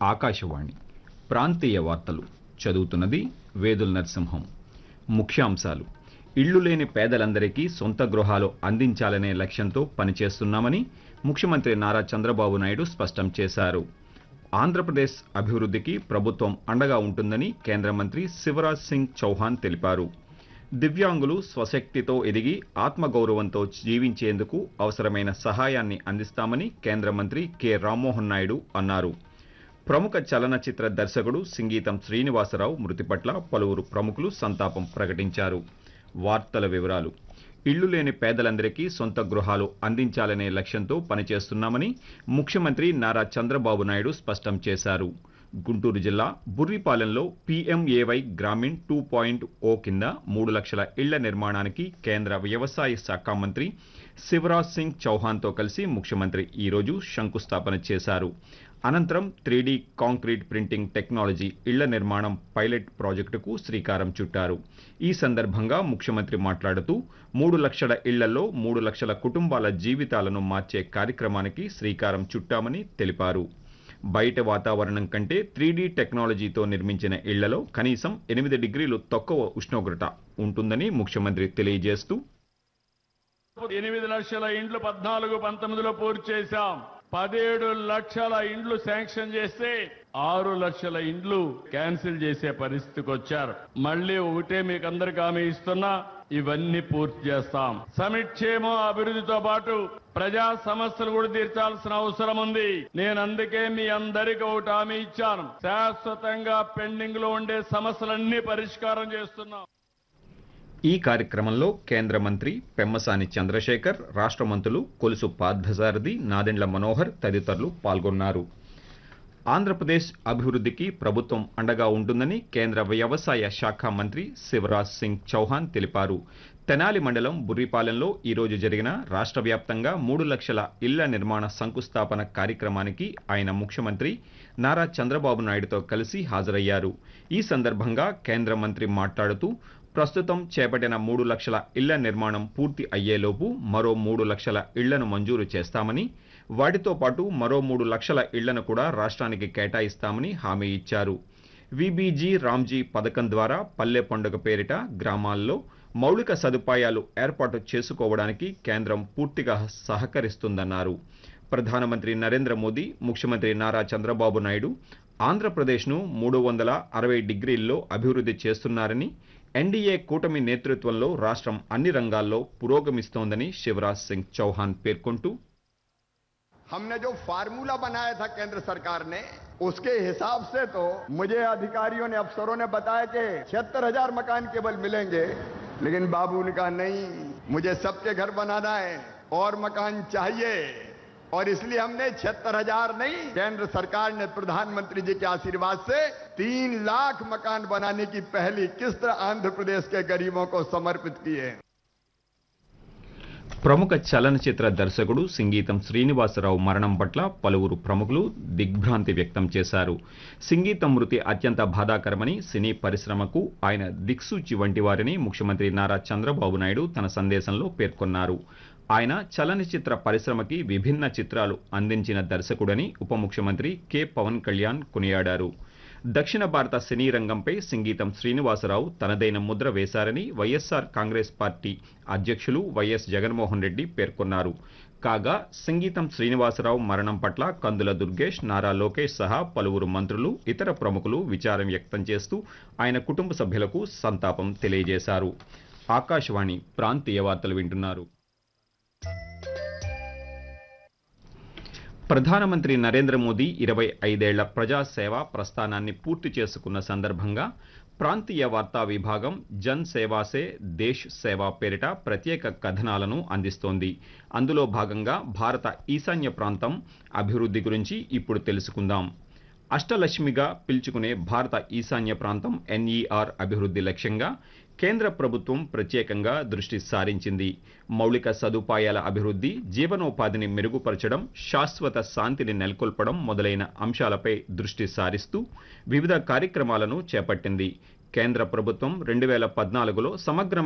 ఆకాశవాణి ప్రాంతీయ వార్తలు చదువుతున్నది వేదుల నరసింహం ముఖ్యాంశాలు ఇళ్లు లేని పేదలందరికీ సొంత గృహాలు అందించాలనే లక్ష్యంతో పనిచేస్తున్నామని ముఖ్యమంత్రి నారా చంద్రబాబు నాయుడు స్పష్టం చేశారు ఆంధ్రప్రదేశ్ అభివృద్ధికి ప్రభుత్వం అండగా ఉంటుందని కేంద్ర మంత్రి శివరాజ్ సింగ్ చౌహాన్ తెలిపారు దివ్యాంగులు స్వశక్తితో ఎదిగి ఆత్మగౌరవంతో జీవించేందుకు అవసరమైన సహాయాన్ని అందిస్తామని కేంద్ర మంత్రి కె రామ్మోహన్ నాయుడు అన్నారు ప్రముఖ చలనచిత్ర దర్శకుడు సింగీతం శ్రీనివాసరావు మృతి పట్ల పలువురు ప్రముఖులు సంతాపం ప్రకటించారు వార్తల వివరాలు ఇళ్లు లేని పేదలందరికీ సొంత గృహాలు అందించాలనే లక్ష్యంతో పనిచేస్తున్నామని ముఖ్యమంత్రి నారా చంద్రబాబు నాయుడు స్పష్టం చేశారు గుంటూరు జిల్లా బుర్రిపాలెంలో P M A Y Gramin two point O కింద మూడు లక్షల ఇళ్ల నిర్మాణానికి కేంద్ర వ్యవసాయ శాఖ మంత్రి శివరాజ్ సింగ్ చౌహాన్తో కలిసి ముఖ్యమంత్రి ఈరోజు శంకుస్థాపన చేశారు అనంతరం త్రీడీ కాంక్రీట్ ప్రింటింగ్ టెక్నాలజీ ఇళ్ల నిర్మాణం పైలట్ ప్రాజెక్టుకు శ్రీకారం చుట్టారు ఈ సందర్భంగా ముఖ్యమంత్రి మాట్లాడుతూ మూడు లక్షల ఇళ్లలో మూడు లక్షల కుటుంబాల జీవితాలను మార్చే కార్యక్రమానికి శ్రీకారం చుట్టామని తెలిపారు బయట వాతావరణం కంటే త్రీడీ టెక్నాలజీతో నిర్మించిన ఇళ్లలో కనీసం ఎనిమిది డిగ్రీలు తక్కువ ఉష్ణోగ్రత ఉంటుందని ముఖ్యమంత్రి తెలియజేస్తూ ఎనిమిది లక్షల ఇండ్లు పద్నాలుగు పంతొమ్మిదిలో పూర్తి చేశాం పదిహేడు లక్షల ఇండ్లు శాంక్షన్ చేస్తే ఆరు లక్షల ఇండ్లు క్యాన్సిల్ చేసే పరిస్థితికి వచ్చారు మళ్ళీ ఒకటే మీకు అందరికి హామీ ఇస్తున్నా ఇవన్నీ పూర్తి చేస్తాం సమిక్షేమం అభివృద్ధితో పాటు ప్రజా సమస్యలు కూడా తీర్చాల్సిన అవసరం ఉంది నేను అందుకే మీ అందరికీ ఒకటి హామీ ఇచ్చాను శాశ్వతంగా పెండింగ్ లో ఉండే సమస్యలన్నీ పరిష్కారం చేస్తున్నాం ఈ కార్యక్రమంలో కేంద్ర మంత్రి పెమ్మసాని చంద్రశేఖర్ రాష్ట్ర మంత్రులు కొలుసు పార్థసారథి నాదెండ్ల మనోహర్ తదితరులు పాల్గొన్నారు ఆంధ్రప్రదేశ్ అభివృద్ధికి ప్రభుత్వం అండగా ఉంటుందని కేంద్ర వ్యవసాయ శాఖ మంత్రి శివరాజ్ సింగ్ చౌహాన్ తెలిపారు తెనాలి మండలం బుర్రిపాలెంలో ఈరోజు జరిగిన రాష్ట్ర వ్యాప్తంగా మూడు లక్షల ఇళ్ల నిర్మాణ శంకుస్థాపన కార్యక్రమానికి ఆయన ముఖ్యమంత్రి నారా చంద్రబాబు నాయుడుతో కలిసి హాజరయ్యారు ఈ సందర్భంగా కేంద్ర మంత్రి మాట్లాడుతూ ప్రస్తుతం చేపట్టిన మూడు లక్షల ఇళ్ల నిర్మాణం పూర్తి అయ్యేలోపు మరో మూడు లక్షల ఇళ్లను మంజూరు చేస్తామని వాటితో పాటు మరో మూడు లక్షల ఇళ్లను కూడా రాష్ట్రానికి కేటాయిస్తామని హామీ ఇచ్చారు విబీజీ రామ్జీ పథకం ద్వారా పల్లె పండుగ పేరిట గ్రామాల్లో మౌలిక సదుపాయాలు ఏర్పాటు చేసుకోవడానికి కేంద్రం పూర్తిగా సహకరిస్తుందన్నారు ప్రధానమంత్రి నరేంద్ర మోదీ ముఖ్యమంత్రి నారా చంద్రబాబు నాయుడు ఆంధ్రప్రదేశ్ను మూడు వందల అరవై డిగ్రీల్లో అభివృద్ధి చేస్తున్నారని ఎన్డీఏ కూటమి నేతృత్వంలో రాష్ట్రం అన్ని రంగాల్లో పురోగమిస్తోందని శివరాజ్ సింగ్ చౌహాన్ పేర్కొంటూ हमने जो फार्मूला बनाया था केंद्र सरकार ने उसके हिसाब से तो मुझे अधिकारियों ने अफसरों ने बताया कि छिहत्तर हजार मकान केवल मिलेंगे लेकिन बाबू ने कहा नहीं मुझे सबके घर बनाना है और मकान चाहिए और इसलिए हमने छिहत्तर हजार नहीं केंद्र सरकार ने प्रधानमंत्री जी के आशीर्वाद से तीन लाख मकान बनाने की पहली किस्त आंध्र प्रदेश के गरीबों को समर्पित की है ప్రముఖ చలనచిత్ర దర్శకుడు సింగీతం శ్రీనివాసరావు మరణం పట్ల పలువురు ప్రముఖులు దిగ్భ్రాంతి వ్యక్తం చేశారు సింగీతం మృతి అత్యంత బాధాకరమని సినీ పరిశ్రమకు ఆయన దిక్సూచి వంటి వారిని ముఖ్యమంత్రి నారా చంద్రబాబు నాయుడు తన సందేశంలో పేర్కొన్నారు ఆయన చలనచిత్ర పరిశ్రమకి విభిన్న చిత్రాలు అందించిన దర్శకుడని ఉప ముఖ్యమంత్రి కె పవన్ కళ్యాణ్ కొనియాడారు దక్షిణ భారత సినీ రంగంపై సంగీతం శ్రీనివాసరావు తనదైన ముద్ర వేశారని వైఎస్ఆర్ కాంగ్రెస్ పార్టీ అధ్యక్షులు వైఎస్ జగన్మోహన్ రెడ్డి పేర్కొన్నారు కాగా సంగీతం శ్రీనివాసరావు మరణం పట్ల కందుల దుర్గేష్ నారా లోకేష్ సహా పలువురు మంత్రులు ఇతర ప్రముఖులు విచారం వ్యక్తం చేస్తూ ఆయన కుటుంబ సభ్యులకు సంతాపం తెలియజేశారు ఆకాశవాణి ప్రాంతీయ వార్తలు వింటున్నారు ప్రధానమంత్రి నరేంద్ర మోదీ ఇరవై ఐదేళ్ల ప్రజాసేవ ప్రస్థానాన్ని పూర్తి చేసుకున్న సందర్భంగా ప్రాంతీయ వార్తా విభాగం జన్ సేవాసే దేశ్ సేవా పేరిట ప్రత్యేక కథనాలను అందిస్తోంది అందులో భాగంగా భారత ఈశాన్య ప్రాంతం అభివృద్ధి గురించి ఇప్పుడు తెలుసుకుందాం అష్టలక్ష్మిగా పిలుచుకునే భారత ఈశాన్య ప్రాంతం ఎన్ఈఆర్ అభివృద్ధి లక్ష్యంగా కేంద్ర ప్రభుత్వం ప్రత్యేకంగా దృష్టి సారించింది మౌలిక సదుపాయాల అభివృద్ధి జీవనోపాధిని మెరుగుపరచడం శాశ్వత శాంతిని నెలకొల్పడం మొదలైన అంశాలపై దృష్టి సారిస్తూ వివిధ కార్యక్రమాలను చేపట్టింది కేంద్ర ప్రభుత్వం రెండు వేల పద్నాలుగులో సమగ్రమైన